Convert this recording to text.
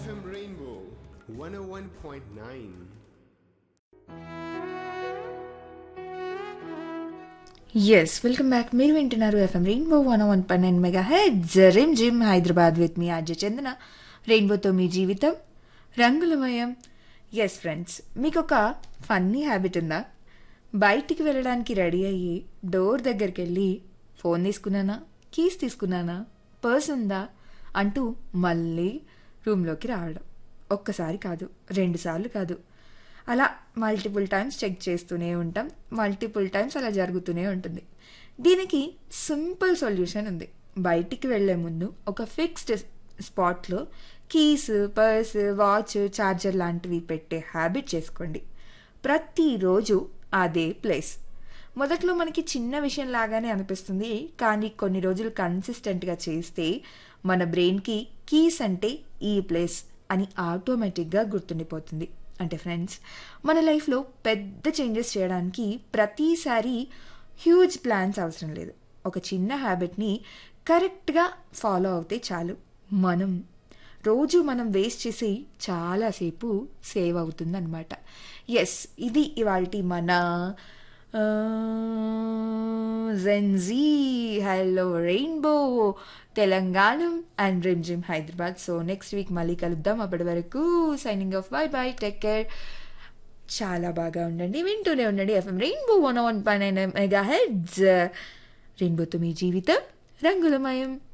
FM Rainbow 101.9. Yes welcome back మీరు వింటున్నారు FM Rainbow one one పన్ నైన్ మెగా హెడ్ జరీం జిమ్ హైదరాబాద్ విత్ మీ ఆర్జే చందన రెయిన్బోతో మీ జీవితం రంగులమయం ఎస్ ఫ్రెండ్స్ మీకు ఒక ఫన్నీ హ్యాబిట్ ఉందా బయటికి వెళ్ళడానికి రెడీ అయ్యి డోర్ దగ్గరికి వెళ్ళి ఫోన్ తీసుకున్నానా కీస్ తీసుకున్నానా పర్స్ ఉందా అంటూ మళ్ళీ రూమ్లోకి రావడం ఒక్కసారి కాదు రెండుసార్లు కాదు అలా మల్టిపుల్ టైమ్స్ చెక్ చేస్తూనే ఉంటాం మల్టిపుల్ టైమ్స్ అలా జరుగుతూనే ఉంటుంది దీనికి సింపుల్ సొల్యూషన్ ఉంది బయటికి వెళ్ళే ముందు ఒక ఫిక్స్డ్ స్పాట్లో కీస్ పర్స్ వాచ్ చార్జర్ లాంటివి పెట్టే హ్యాబిట్ చేసుకోండి ప్రతిరోజు అదే ప్లేస్ మొదట్లో మనకి చిన్న విషయం లాగానే అనిపిస్తుంది కానీ కొన్ని రోజులు కన్సిస్టెంట్గా చేస్తే మన బ్రెయిన్కి కీస్ అంటే ఈ ప్లేస్ అని ఆటోమేటిక్గా గుర్తుండిపోతుంది అంటే ఫ్రెండ్స్ మన లైఫ్లో పెద్ద చేంజెస్ చేయడానికి ప్రతిసారి హ్యూజ్ ప్లాన్స్ అవసరం లేదు ఒక చిన్న హ్యాబిట్ని కరెక్ట్గా ఫాలో అవుతే చాలు మనం రోజు మనం వేస్ట్ చేసి చాలాసేపు సేవ్ అవుతుందన్నమాట ఎస్ ఇది ఇవాళ మన gen Z hello Rainbow Telangana and రిమ్ జిమ్ హైదరాబాద్ సో నెక్స్ట్ వీక్ మళ్ళీ కలుద్దాం అప్పటి వరకు signing off bye bye take care చాలా బాగా ఉండండి వింటూనే ఉండండి ఎఫ్ఎం రెయిన్బో వన్ వన్ పైన మెగా హెడ్స్ రెయిన్బోతో మీ జీవితం రంగులమయం